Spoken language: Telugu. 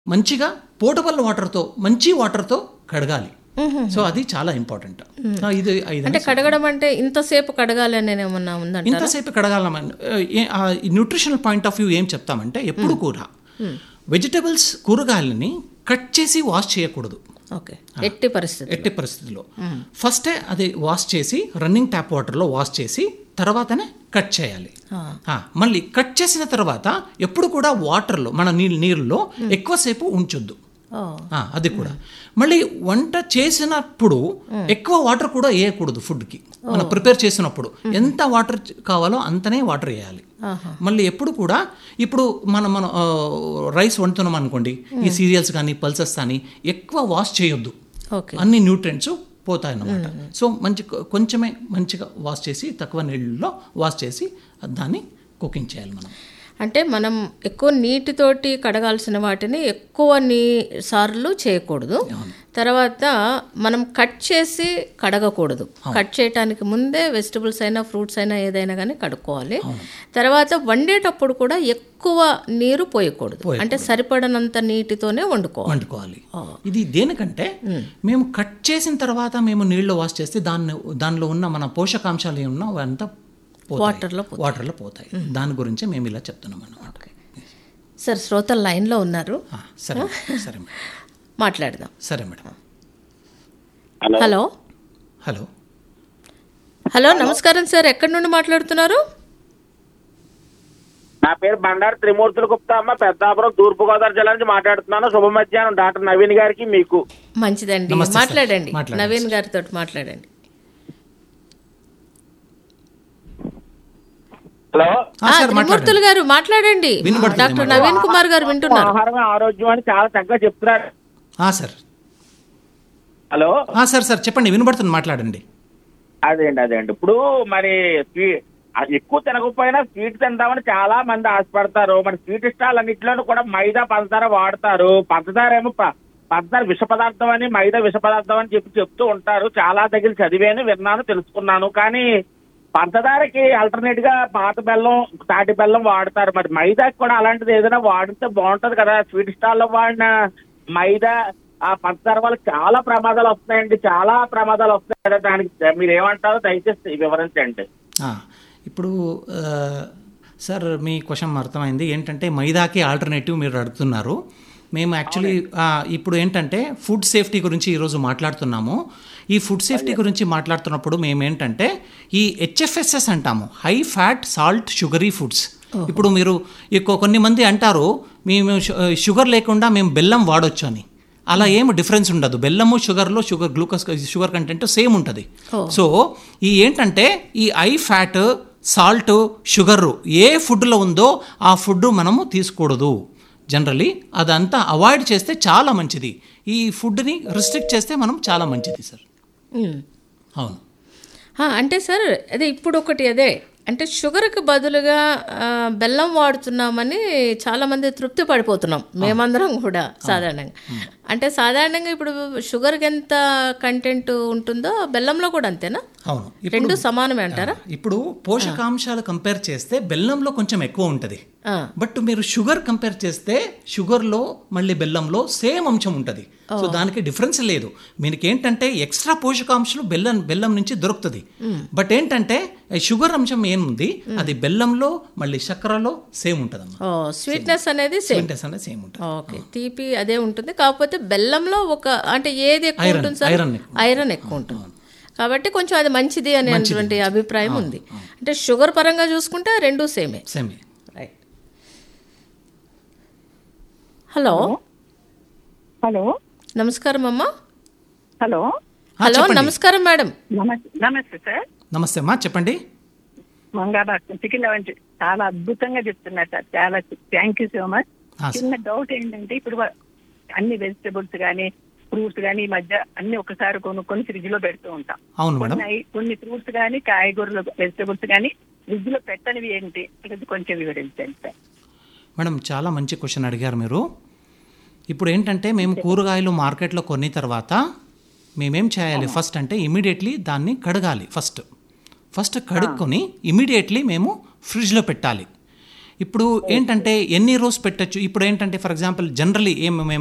మంచిగా పోర్టబుల్ వాటర్తో మంచి వాటర్తో కడగాలి సో అది చాలా ఇంపార్టెంట్ ఇది ఐదు అంటే కడగడం అంటే ఇంతసేపు కడగాలి అనేది ఏమన్నా ఉందంట ఇంతసేపు కడగాలమని న్యూట్రిషనల్ పాయింట్ ఆఫ్ వ్యూ ఏం చెప్తామంటే ఎప్పుడు కూడా వెజిటబుల్స్ కూరగాయలని కట్ చేసి వాష్ చేయకూడదు ఓకే ఎట్టి పరిస్థితి ఎట్టి పరిస్థితిలో ఫస్టే అది వాష్ చేసి రన్నింగ్ ట్యాప్ వాటర్లో వాష్ చేసి తర్వాతనే కట్ చేయాలి ఆ, మళ్ళీ కట్ చేసిన తర్వాత ఎప్పుడు కూడా వాటర్లో మన నీళ్ళు నీళ్ళలో ఎక్కువసేపు ఉంచొద్దు ఓ ఆ, అది కూడా మళ్ళీ వంట చేసినప్పుడు ఎక్కువ వాటర్ కూడా వేయకూడదు ఫుడ్కి మనం ప్రిపేర్ చేసినప్పుడు ఎంత వాటర్ కావాలో అంతనే వాటర్ వేయాలి మళ్ళీ ఎప్పుడు కూడా ఇప్పుడు మనం మనం ఆ, రైస్ వండుతున్నాం అనుకోండి ఈ సీరియల్స్ కానీ పల్సెస్ కానీ ఎక్కువ వాష్ చేయొద్దు ఓకే అన్ని న్యూట్రియంట్స్ పోతాయన్నమాట సో మంచి కొంచెమే మంచిగా వాష్ చేసి తక్కువ నీళ్ళలో వాష్ చేసి దాన్ని కుకింగ్ చేయాలి మనం అంటే మనం ఎక్కువ నీటితోటి కడగాల్సిన వాటిని ఎక్కువ నీ సార్లు చేయకూడదు తర్వాత మనం కట్ చేసి కడగకూడదు కట్ చేయటానికి ముందే వెజిటబుల్స్ అయినా ఫ్రూట్స్ అయినా ఏదైనా కానీ కడుక్కోవాలి తర్వాత వండేటప్పుడు కూడా ఎక్కువ నీరు పోయకూడదు అంటే సరిపడనంత నీటితోనే వండుకోవాలి వండుకోవాలి ఇది దేనికంటే మేము కట్ చేసిన తర్వాత మేము నీళ్ళు వాష్ చేస్తే దాన్ని దానిలో ఉన్న మన పోషకాంశాలు ఏమన్నా అవంతా వాటర్లో వాటర్లో పోతాయి దాని గురించే మేము ఇలా చెప్తున్నాం అన్నమాట సార్ శ్రోతలు లైన్లో ఉన్నారు ఆ, సరే సరే మేడం మాట్లాడదాం సరే మేడం హలో హలో హలో నమస్కారం సార్ ఎక్కడి నుండి మాట్లాడుతున్నారు నా పేరు బండారు త్రిమూర్తుల గుప్తా అమ్మ పెద్దాపురం తూర్పు గోదావరి జిల్లా నుంచి మాట్లాడుతున్నాను శుభ మధ్యాహ్నం డాక్టర్ నవీన్ గారికి మీకు మంచిదండి నమస్తే సార్. మాట్లాడండి మాట్లాడండి నవీన్ గారితో మాట్లాడండి హలో ఆ, ఆ, సార్ మాట్లాడండి త్రిమూర్తులు గారు మాట్లాడండి వినబడుతుంది, డాక్టర్ నవీన్ కుమార్ గారు వింటున్నారు ఆహారమే ఆరోగ్యం అని చాలా చక్కగా చెప్తున్నారు ఆ, సార్ హలో ఆ, సార్ సార్ చెప్పండి వినబడుతుంది మాట్లాడండి అదేండి అదేండి ఇప్పుడు మరి స్వీ- అది ఎక్కువ తినకపోయినా స్వీట్ తిందామని చాలా మంది ఆశపడతారు మరి స్వీట్ స్టాల్ అన్నింటిలోనూ కూడా మైదా పంచదార వాడతారు పంచదార ఏమో ప- పంచదార విష పదార్థం అని మైదా విష పదార్థం అని చెప్పి చెప్తూ ఉంటారు చాలా దగ్గర చదివాను విన్నాను తెలుసుకున్నాను కానీ పంచదారకి ఆల్టర్నేట్ గా పాత బెల్లం తాటి బెల్లం వాడతారు మరి మైదాకి కూడా అలాంటిది ఏదైనా వాడితే బాగుంటది కదా స్వీట్ స్టాల్లో వాడిన మైదా ఆ పంచదార వల్ల చాలా ప్రమాదాలు వస్తాయండి చాలా ప్రమాదాలు వస్తాయి కదా దానికి మీరు ఏమంటారో దయచేసి వివరించండి ఆ, ఇప్పుడు ఆ, సార్ మీ క్వశ్చన్ అర్థమైంది ఏంటంటే మైదాకి ఆల్టర్నేటివ్ మీరు అడుగుతున్నారు మేము యాక్చువల్లీ ఇప్పుడు ఏంటంటే ఫుడ్ సేఫ్టీ గురించి ఈరోజు మాట్లాడుతున్నాము ఈ ఫుడ్ సేఫ్టీ గురించి మాట్లాడుతున్నప్పుడు మేము ఏంటంటే ఈ హెచ్ఎఫ్ఎస్ఎస్ అంటాము high fat salt sugary foods ఇప్పుడు మీరు ఎక్కువ కొన్ని మంది అంటారు మేము షు- షుగర్ లేకుండా మేము బెల్లం వాడొచ్చు అని అలా ఏం డిఫరెన్స్ ఉండదు బెల్లము షుగర్లో sugar glucose sugar content same ఉంటుంది సో ఈ ఏంటంటే ఈ ఐ ఫ్యాట్ సాల్ట్ షుగర్ ఏ ఫుడ్లో ఉందో ఆ ఫుడ్ మనము తీసుకోకూడదు జనరలీ అదంతా అవాయిడ్ చేస్తే చాలా మంచిది ఈ ఫుడ్ని రిస్ట్రిక్ట్ చేస్తే మనం చాలా మంచిది సార్ ఉమ్. అవును ఆ, అంటే సార్ అదే ఇప్పుడు ఒకటి అదే అంటే షుగర్కి బదులుగా ఆ, బెల్లం వాడుతున్నామని చాలా మంది తృప్తి పడిపోతున్నాం మేమందరం కూడా సాధారణంగా అంటే సాధారణంగా ఇప్పుడు షుగర్కి ఎంత కంటెంట్ ఉంటుందో బెల్లంలో కూడా అంతేనా అవును ఇప్పుడు రెండు సమానమే అంటారా ఇప్పుడు పోషకాంశాలు కంపేర్ చేస్తే బెల్లంలో కొంచెం ఎక్కువ ఉంటుంది ఆ, బట్ మీరు షుగర్ కంపేర్ చేస్తే షుగర్లో మళ్ళీ బెల్లంలో సేమ్ అంశం ఉంటుంది సో దానికి డిఫరెన్స్ లేదు మీకు ఏంటంటే ఎక్స్ట్రా పోషకాంశాలు బెల్లం బెల్లం నుంచి దొరుకుతుంది బట్ ఏంటంటే ఈ షుగర్ అంశం ఏముంది అది బెల్లంలో మళ్ళీ చక్కెరలో సేమ్ ఉంటుంది అమ్మా ఓ స్వీట్నెస్ అనేది సేమ్ స్వీట్నెస్ అనేది సేమ్ ఉంటుంది ఓకే తీపి అదే ఉంటుంది కాకపోతే బెల్లంలో ఒక అంటే ఏది ఎక్కువ Iron, ఉంటుంది సార్ iron ఎక్కువ. ఐరన్ ఎక్కువ ఉంటుంది కాబట్టి కొంచెం అది మంచిది అనేటువంటి అభిప్రాయం ఉంది అంటే షుగర్ పరంగా చూసుకుంటే రెండు సేమే సేమ్ రైట్ హలో హలో నమస్కారం అమ్మా హలో హలో చెప్పండి. నమస్కారం మేడం నమస్తే నమస్తే సార్ నమస్తే అమ్మా చెప్పండి మంగాబాద్ చికెన్ లవంచి చాలా అద్భుతంగా చెప్తున్నారు సార్ చాలా థ్యాంక్ యూ సో మచ్ ఆ, సార్. చిన్న డౌట్ ఏంటంటే ఇప్పుడు వా- అన్ని వెజిటబుల్స్ కానీ ఫ్రూట్స్ కానీ ఈ మధ్య అన్ని ఒకసారి కొనుక్కొని ఫ్రిడ్జ్ లో పెడుతూ ఉంటాం అవును మేడం కొన్ని ఐ- కొన్ని ఫ్రూట్స్ కానీ కాయగూరలు వెజిటబుల్స్ కానీ ఫ్రిడ్జ్ లో పెట్టనివి ఏంటి ఇది కొంచెం వివరించండి సార్ మేడం చాలా మంచి క్వశ్చన్ అడిగారు మీరు ఇప్పుడు ఏంటంటే మేము కూరగాయలు మార్కెట్లో కొన్ని తర్వాత మేమేం చేయాలి ఫస్ట్ అంటే ఇమీడియట్లీ దాన్ని కడగాలి ఫస్ట్ ఫస్ట్ కడుక్కొని ఇమీడియట్లీ మేము ఫ్రిడ్జ్లో పెట్టాలి ఇప్పుడు ఏంటంటే ఎన్ని రోజు పెట్టచ్చు ఇప్పుడు ఏంటంటే ఫర్ ఎగ్జాంపుల్ జనరలీ ఏం మేము